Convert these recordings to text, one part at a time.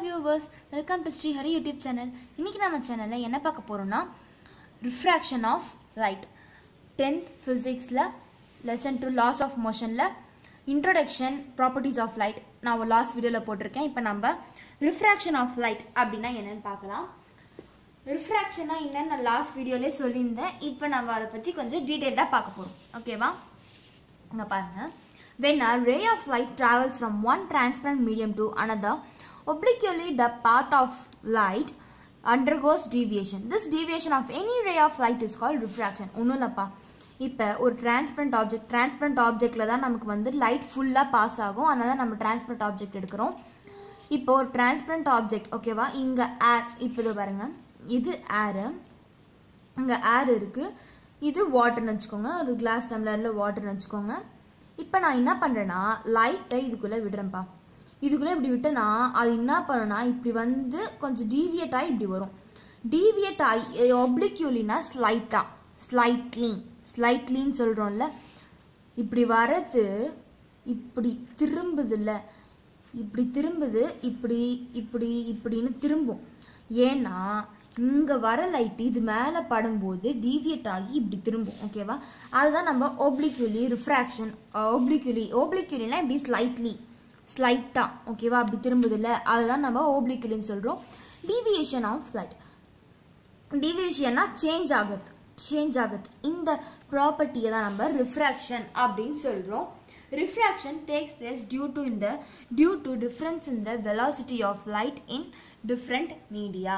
viewers welcome to Srihari YouTube channel இன்னைக்கு நம்ம சேனலில் என்ன பார்க்க போகிறோம்னா ரிஃப்ராக்ஷன் ஆஃப் லைட் டென்த் ஃபிசிக்ஸில் லெசன் டு லாஸ் ஆஃப் மோஷனில் இன்ட்ரொடக்ஷன் ப்ராப்பர்ட்டிஸ் ஆஃப் லைட் நான் ஒரு லாஸ்ட் வீடியோவில் போட்டிருக்கேன் இப்போ நம்ம ரிஃப்ராக்ஷன் ஆஃப் லைட் அப்படின்னா என்னன்னு பார்க்கலாம் ரிஃப்ராக்ஷனா என்னன்னு நான் லாஸ்ட் வீடியோலேயே சொல்லியிருந்தேன் இப்போ நம்ம அதை பற்றி கொஞ்சம் டீட்டெயில்டாக பார்க்க போகிறோம் ஓகேவா இங்க பாருங்க when a ray of light travels from one transparent medium to another obliquely the path of light undergoes deviation this deviation of any ray of light is called refraction ஒன்றும் இல்லைப்பா இப்போ ஒரு டிரான்ஸ்பரண்ட் ஆப்ஜெக்ட் டிரான்ஸ்பரண்ட் ஆப்ஜெக்டில் தான் நமக்கு வந்து light ஃபுல்லாக pass ஆகும் அதனால தான் நம்ம டிரான்ஸ்பரண்ட் ஆப்ஜெக்ட் எடுக்கிறோம் இப்போ ஒரு டிரான்ஸ்பரண்ட் ஆப்ஜெக்ட் ஓகேவா இங்கே ஏர் இப்போ இதோ பாருங்க இது ஏரு இங்கே ஏர் இருக்குது இது வாட்டர்னு வச்சுக்கோங்க ஒரு கிளாஸ் டம்ளரில் வாட்டர்னு வச்சுக்கோங்க இப்போ நான் என்ன பண்ணுறேன்னா லைட்டை இதுக்குள்ளே விடுறேன்ப்பா இதுக்குள்ளே இப்படி விட்டேன்னா அது என்ன பண்ணுன்னா இப்படி வந்து கொஞ்சம் டீவியேட் ஆகி இப்படி வரும் டீவியேட் ஆகி ஒப்ளிக்யூலினா ஸ்லைட்டாக ஸ்லைட்லி ஸ்லைட்லின்னு சொல்கிறோம்ல இப்படி வரது இப்படி திரும்புதுல்ல இப்படி திரும்புது இப்படி இப்படி இப்படின்னு திரும்பும் ஏன்னா இங்கே வர லைட்டு இது மேலே படும்போது டீவியேட் ஆகி இப்படி திரும்பும் ஓகேவா அதுதான் நம்ம ஓப்ளிக்யூலி ரிஃப்ராக்ஷன் ஓப்ளிக்யூலி ஓப்ளிக்யூலினா இப்படி ஸ்லைட்லி ஸ்லைட்டாக ஓகேவா அப்படி திரும்புதில்ல அதுதான் நம்ம ஓப்ளிக்யூலின்னு சொல்கிறோம் டீவியேஷன் ஆஃப் லைட் டீவியேஷன்னா சேஞ்ச் ஆகுது சேஞ்ச் ஆகுது இந்த ப்ராப்பர்ட்டியை தான் நம்ம ரிஃப்ராக்ஷன் அப்படின்னு சொல்கிறோம் refraction takes place due to in the due to difference in the velocity of light in different media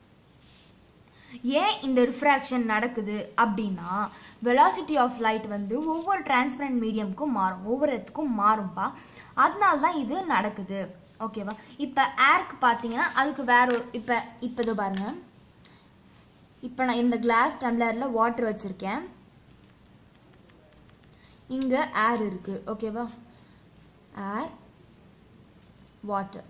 ஏன் இந்த ரிஃப்ராக்ஷன் நடக்குது அப்படின்னா வெலாசிட்டி ஆஃப் லைட் வந்து ஒவ்வொரு டிரான்ஸ்பரண்ட் மீடியம்க்கும் மாறும் ஒவ்வொரு இடத்துக்கும் மாறும்பா அதனால தான் இது நடக்குது ஓகேவா இப்போ ஏர்க்கு பார்த்தீங்கன்னா அதுக்கு வேற ஒரு இப்போ இப்போ இதோ பாருங்க இப்போ நான் இந்த கிளாஸ் டம்ளரில் வாட்டர் வச்சுருக்கேன் இங்கே ஏர் இருக்கு ஓகேவா ஏர் வாட்டர்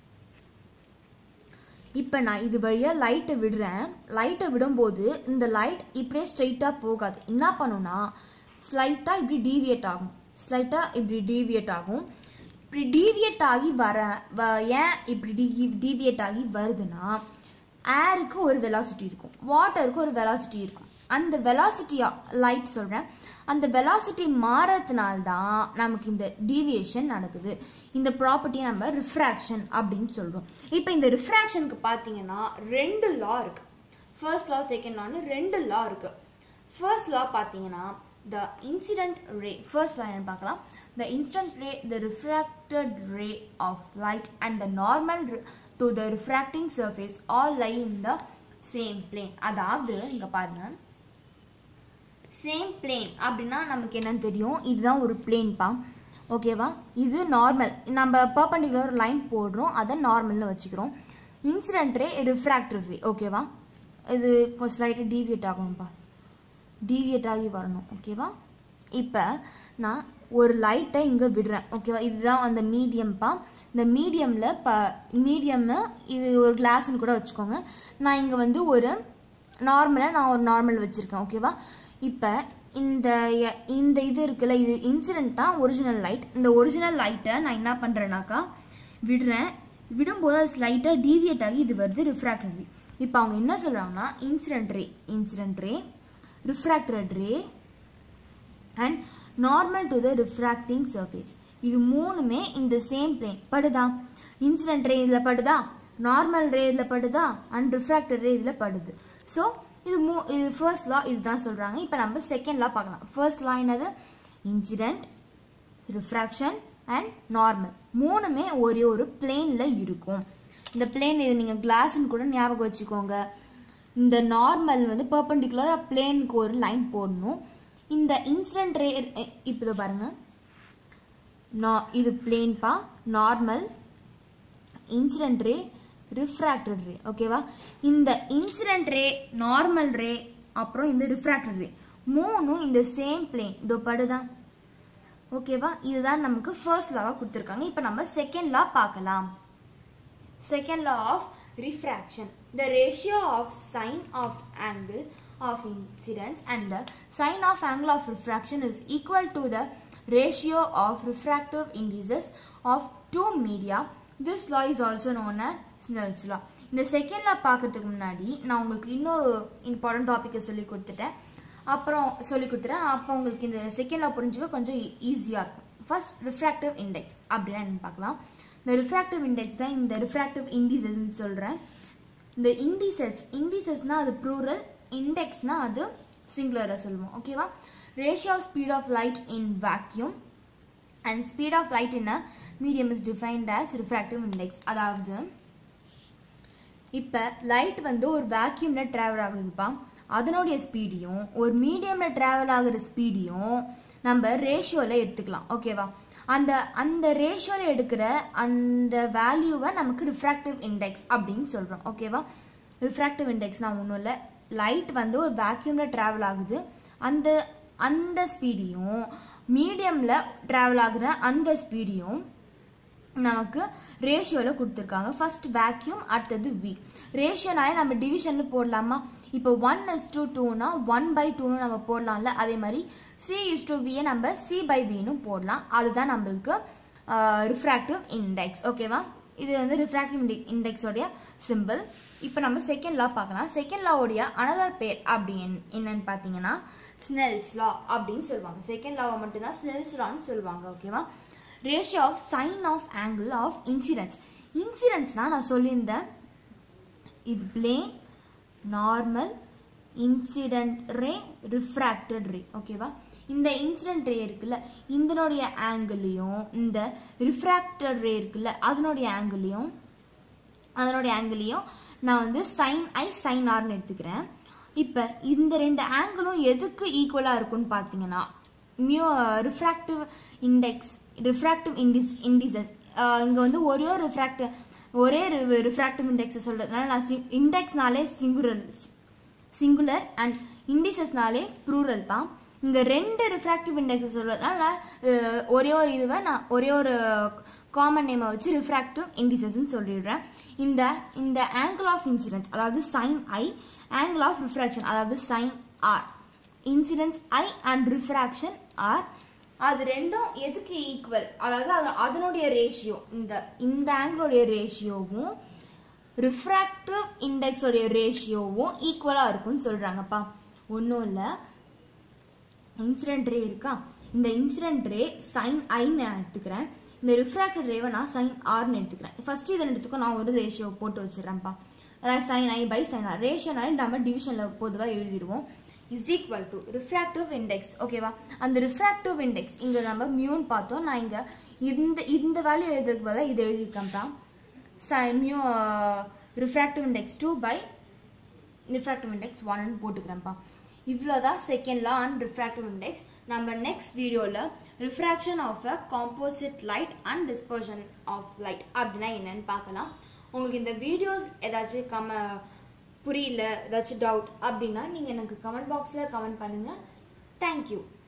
இப்போ நான் இது வழியாக லைட்டை விடுறேன் லைட்டை விடும்போது இந்த லைட் இப்படியே ஸ்ட்ரைட்டாக போகாது என்ன பண்ணுன்னா ஸ்லைட்டாக இப்படி டீவியேட் ஆகும் ஸ்லைட்டாக இப்படி டீவியேட் ஆகும் இப்படி டீவியேட் ஆகி வர வ ஏன் இப்படி டி டீவியேட் ஆகி வருதுன்னா ஏருக்கு ஒரு வெலாசிட்டி இருக்கும் வாட்டருக்கு ஒரு வெலாசிட்டி இருக்கும் அந்த வெலாசிட்டி லைட் சொல்கிறேன் அந்த வெலாசிட்டி மாறதுனால தான் நமக்கு இந்த டீவியேஷன் நடக்குது இந்த ப்ராப்பர்ட்டியை நம்ம ரிஃப்ராக்ஷன் அப்படின்னு சொல்கிறோம் இப்போ இந்த ரிஃப்ராக்ஷனுக்கு பார்த்தீங்கன்னா ரெண்டு லா இருக்கு ஃபர்ஸ்ட் லா செகண்ட் லான்னு ரெண்டு லா இருக்கு ஃபர்ஸ்ட் லா பார்த்தீங்கன்னா த இன்சிடென்ட் ரே ஃபர்ஸ்ட் லா என்ன பார்க்கலாம் the incident ray the refracted ray of light and the normal to the refracting surface all lie in the same plane அதாவது இங்கே பாருங்கள் சேம் பிளேன் அப்படின்னா நமக்கு என்னன்னு தெரியும் இதுதான் ஒரு பிளேன்பா ஓகேவா இது நார்மல் நம்ம பர்பண்டிகுலர் லைன் போடுறோம் அதை நார்மல்னு வச்சுக்கிறோம் இன்சிடென்ட் ரே ரிஃப்ராக்டர் ரே ஓகேவா இது கொஞ்சம் ஸ்லைட்டாக டீவியேட் ஆகணும்ப்பா டீவியேட் ஆகி வரணும் ஓகேவா இப்போ நான் ஒரு லைட்டை இங்கே விடுறேன் ஓகேவா இதுதான் அந்த மீடியம்ப்பா இந்த மீடியமில் ப மீடியம்னு இது ஒரு கிளாஸ்ன்னு கூட வச்சுக்கோங்க நான் இங்கே வந்து ஒரு நார்மலாக நான் ஒரு நார்மல் வச்சுருக்கேன் ஓகேவா இப்போ இந்த இந்த இது இருக்குல்ல இது இன்சிடென்ட்டாக ஒரிஜினல் லைட் இந்த ஒரிஜினல் லைட்டை நான் என்ன பண்ணுறேன்னாக்கா விடுறேன் விடும்போது அது ஸ்லைட்டாக டீவியேட் ஆகி இது வருது ரிஃப்ராக்டர் ரே இப்போ அவங்க என்ன சொல்கிறாங்கன்னா incident ray incident ray refracted ray and normal to the refracting surface இது மூணுமே இந்த சேம் பிளேன் படுதா இன்சிடென்ட் ரே இதில் படுதா நார்மல் ரே இதில் படுதா அண்ட் ரிஃப்ராக்டட் ரே இதில் படுது ஸோ இது மூ இது ஃபர்ஸ்ட் லா இதுதான் சொல்கிறாங்க இப்போ நம்ம செகண்ட் லா பார்க்கலாம் ஃபர்ஸ்ட் லா என்னது இன்சிடென்ட் ரிஃப்ராக்ஷன் அண்ட் நார்மல் மூணுமே ஒரே ஒரு பிளேனில் இருக்கும் இந்த பிளேன் இது நீங்கள் கிளாஸ்ன்னு கூட ஞாபகம் வச்சுக்கோங்க இந்த நார்மல் வந்து பர்பண்டிகுலராக பிளேனுக்கு ஒரு லைன் போடணும் இந்த இன்சிடென்ட் ரே இப்போ இதை பாருங்க நா இது பிளேன்பா normal incident ray refracted ray ஓகேவா இந்த இன்சிடென்ட் ரே நார்மல் ரே அப்புறம் இந்த ரிஃப்ராக்டட் ரே மூணும் இந்த சேம் பிளேன் இதோ படுதா ஓகேவா இதுதான் நமக்கு ஃபர்ஸ்ட் லாவாக கொடுத்துருக்காங்க இப்போ நம்ம செகண்ட் லா பார்க்கலாம் second law of refraction the ratio of sine of angle of incidence and the sine of angle of refraction is equal to the ratio of refractive indices of two media this law is also known as Snell's law இந்த second லா பார்க்கறதுக்கு முன்னாடி நான் உங்களுக்கு இன்னொரு important டாப்பிக்கை சொல்லி கொடுத்துட்டேன் அப்புறம் சொல்லி கொடுத்துட்டேன் அப்போ உங்களுக்கு இந்த செகண்ட் லா புரிஞ்சுக்க கொஞ்சம் ஈஸியாக இருக்கும் ஃபர்ஸ்ட் ரிஃப்ராக்டிவ் இண்டெக்ஸ் அப்படின்னா என்னன்னு பார்க்கலாம் இந்த ரிஃப்ராக்டிவ் இண்டெக்ஸ் தான் இந்த ரிஃப்ராக்டிவ் இண்டிசஸ்ன்னு சொல்கிறேன் இந்த இண்டிசஸ் இண்டிசஸ்னா அது ப்ளூரல் இண்டெக்ஸ்னா அது சிங்குலராக சொல்லுவோம் ஓகேவா ratio of speed of light in vacuum and speed of light in a medium is defined as refractive index அதாவது இப்போ லைட் வந்து ஒரு வேக்யூமில் ட்ராவல் ஆகுதுப்பா அதனுடைய ஸ்பீடையும் ஒரு மீடியமில் ட்ராவல் ஆகுற ஸ்பீடையும் நம்ம ரேஷியோவில் எடுத்துக்கலாம் ஓகேவா அந்த அந்த ரேஷியோவில் எடுக்கிற அந்த வேல்யூவை நமக்கு ரிஃப்ராக்டிவ் இண்டெக்ஸ் அப்படின்னு சொல்கிறோம் ஓகேவா ரிஃப்ராக்டிவ் இண்டெக்ஸ்னால் ஒன்றும் இல்லை லைட் வந்து ஒரு வேக்யூமில் ட்ராவல் ஆகுது அந்த அந்த ஸ்பீடையும் மீடியமில் ட்ராவல் ஆகுற அந்த ஸ்பீடையும் நமக்கு ரேஷியோவில் கொடுத்துருக்காங்க ஃபர்ஸ்ட் வேக்யூம் அடுத்தது வி ரேஷியோனாலே நம்ம டிவிஷனில் போடலாமா இப்போ ஒன் இஸ் டூ டூனா ஒன் பை டூன்னு நம்ம போடலாம்ல அதே மாதிரி சி இஸ் டூ வியை நம்ம சி பை வின்னு போடலாம் அதுதான் நம்மளுக்கு ரிஃப்ராக்டிவ் இண்டெக்ஸ் ஓகேவா இது வந்து ரிஃப்ராக்டிவ் இண்டெக்ஸோடைய சிம்பிள் இப்போ நம்ம செகண்ட் லா பார்க்கலாம் செகண்ட் லாவோடைய அனதர் பேர் அப்படி என்னன்னு பார்த்தீங்கன்னா ஸ்னெல்ஸ் லா அப்படின்னு சொல்லுவாங்க செகண்ட் லாவை மட்டும்தான் ஸ்னெல்ஸ் லான்னு சொல்லுவாங்க ஓகேவா ratio of sine of angle of incidence இன்சிடென்ட்ஸ்னா நான் சொல்லியிருந்தேன் இது plane normal incident ray refracted ray ஓகேவா இந்த இன்சிடென்ட் ரே இருக்குல்ல இதனுடைய ஆங்கிளையும் இந்த ரிஃப்ராக்டட் ரே இருக்குல்ல அதனுடைய ஆங்கிளையும் அதனுடைய ஆங்கிளையும் நான் வந்து சைன் ஐ சைன் ஆர்னு எடுத்துக்கிறேன் இப்போ இந்த ரெண்டு ஆங்கிளும் எதுக்கு ஈக்குவலாக இருக்கும்னு பார்த்தீங்கன்னா மியூ ரிஃப்ராக்டிவ் இண்டெக்ஸ் ரிஃப்ராக்டிவ் இண்டிஸ் இண்டிசஸ் இங்கே வந்து ஒரே ஒரு ரிஃப்ராக்டிவ் ஒரே ரிஃப்ராக்டிவ் இண்டெக்ஸ் சொல்கிறதுனால நான் சி இண்டெக்ஸ்னாலே சிங்குலர் சிங்குலர் அண்ட் இண்டிசஸ்னாலே ப்ளூரல் தான் இந்த ரெண்டு ரிஃப்ராக்டிவ் இண்டெக்ஸ் சொல்கிறதுனால ஒரே ஒரு இதுவை நான் ஒரே ஒரு காமன் நேமை வச்சு ரிஃப்ராக்டிவ் இண்டிசஸ்ன்னு சொல்லிடுறேன் இந்த இந்த ஆங்கிள் ஆஃப் இன்சிடென்ஸ் அதாவது sine I angle of refraction அதாவது sine R incidence I and refraction R அது ரெண்டும் எதுக்கு ஈக்குவல் அதாவது அது அதனுடைய ரேஷியோ இந்த இந்த ஆங்கிளோடைய ரேஷியோவும் ரிஃப்ராக்டிவ் இண்டெக்ஸோடைய ரேஷியோவும் ஈக்குவலாக இருக்கும்னு சொல்கிறாங்கப்பா ஒன்றும் இல்லை இன்சிடென்ட் ரே இருக்கா இந்த இன்சிடென்ட் ரே சைன் ஐன்னு நான் எடுத்துக்கிறேன் இந்த ரிஃப்ராக்டட் ரேவை நான் சைன் ஆர்னு எடுத்துக்கிறேன் ஃபர்ஸ்ட் இது ரெண்டுத்துக்கும் நான் ஒரு ரேஷியோ போட்டு வச்சிடறேன்ப்பா sine I by sine R ரேஷியோனாலே நம்ம டிவிஷனில் பொதுவாக எழுதிடுவோம் is equal to refractive index ஓகேவா அந்த ரிஃப்ராக்டிவ் இண்டெக்ஸ் இங்கே நம்ம மியூன்னு பார்த்தோம் நான் இங்கே இந்த இந்த வேல்யூ எழுதுறதுக்கு பதிலாக இது எழுதியிருக்கேன்ப்பா ச mu refractive index two by refractive index ஒன்னு போட்டுக்கிறேன்ப்பா இவ்வளோதான் second law and refractive index நம்ம நெக்ஸ்ட் வீடியோவில் refraction of a composite light and dispersion of light அப்படின்னா என்னன்னு பார்க்கலாம் உங்களுக்கு இந்த வீடியோஸ் ஏதாச்சும் கம புரியல ஏதாச்சும் டவுட் அப்படின்னா நீங்கள் எனக்கு கமெண்ட் பாக்ஸில் கமெண்ட் பண்ணுங்கள் தேங்க்யூ